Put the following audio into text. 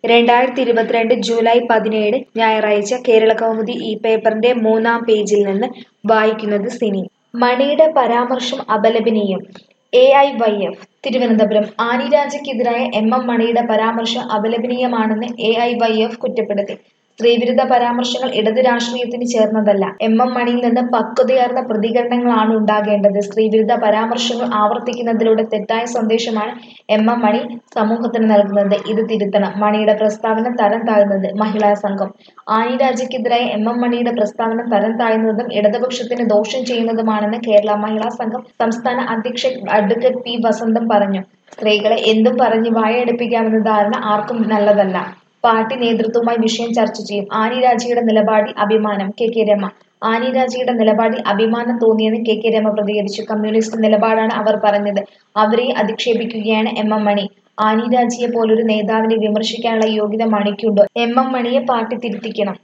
രണ്ടായിരത്തി ഇരുപത്തിരണ്ട് ജൂലൈ പതിനേഴ് ഞായറാഴ്ച കേരളകൗമുദി ഈ പേപ്പറിന്റെ മൂന്നാം പേജിൽ നിന്ന് വായിക്കുന്നത് സിനി മണിയുടെ പരാമർശം അപലപനീയം A I Y F Thiruvananthapuram Annie രാജയ്ക്കെതിരായ എം എം മണിയുടെ പരാമർശം അപലപനീയമാണെന്ന് എ ഐ വൈ എഫ് കുറ്റപ്പെടുത്തി സ്ത്രീവിരുദ്ധ പരാമർശങ്ങൾ ഇടതു രാഷ്ട്രീയത്തിന് ചേർന്നതല്ല എം എം മണിയിൽ നിന്ന് പക്വതയാർന്ന പ്രതികരണങ്ങളാണ് ഉണ്ടാകേണ്ടത് സ്ത്രീവിരുദ്ധ പരാമർശങ്ങൾ ആവർത്തിക്കുന്നതിലൂടെ തെറ്റായ സന്ദേശമാണ് എം എം മണി സമൂഹത്തിന് നൽകുന്നത് ഇത് തിരുത്തണം മണിയുടെ പ്രസ്താവന തരം താഴ്ന്നത് മഹിളാ സംഘം ആനി രാജയ്ക്കെതിരായ എം എം മണിയുടെ പ്രസ്താവന തരം താഴ്ന്നതും ഇടതുപക്ഷത്തിന് ദോഷം ചെയ്യുന്നതുമാണെന്ന് കേരള മഹിളാ സംഘം സംസ്ഥാന അധ്യക്ഷ അഡ്വക്കേറ്റ് പി വസന്തം പറഞ്ഞു സ്ത്രീകളെ എന്തും പറഞ്ഞ് വായടുപ്പിക്കാമെന്ന ധാരണ ആർക്കും നല്ലതല്ല പാർട്ടി നേതൃത്വവുമായി വിഷയം ചർച്ച ചെയ്യും ആനി രാജയുടെ നിലപാടിൽ അഭിമാനം കെ കെ രമ ആനി രാജയുടെ നിലപാടിൽ അഭിമാനം തോന്നിയെന്ന് കെ കെ രമ പ്രതികരിച്ചു കമ്മ്യൂണിസ്റ്റ് നിലപാടാണ് അവർ പറഞ്ഞത് അവരെ അധിക്ഷേപിക്കുകയാണ് എം എം മണി ആനി രാജയെ പോലൊരു നേതാവിനെ വിമർശിക്കാനുള്ള യോഗ്യത മണിക്കുണ്ടോ എം എം മണിയെ പാർട്ടി തിരുത്തിക്കണം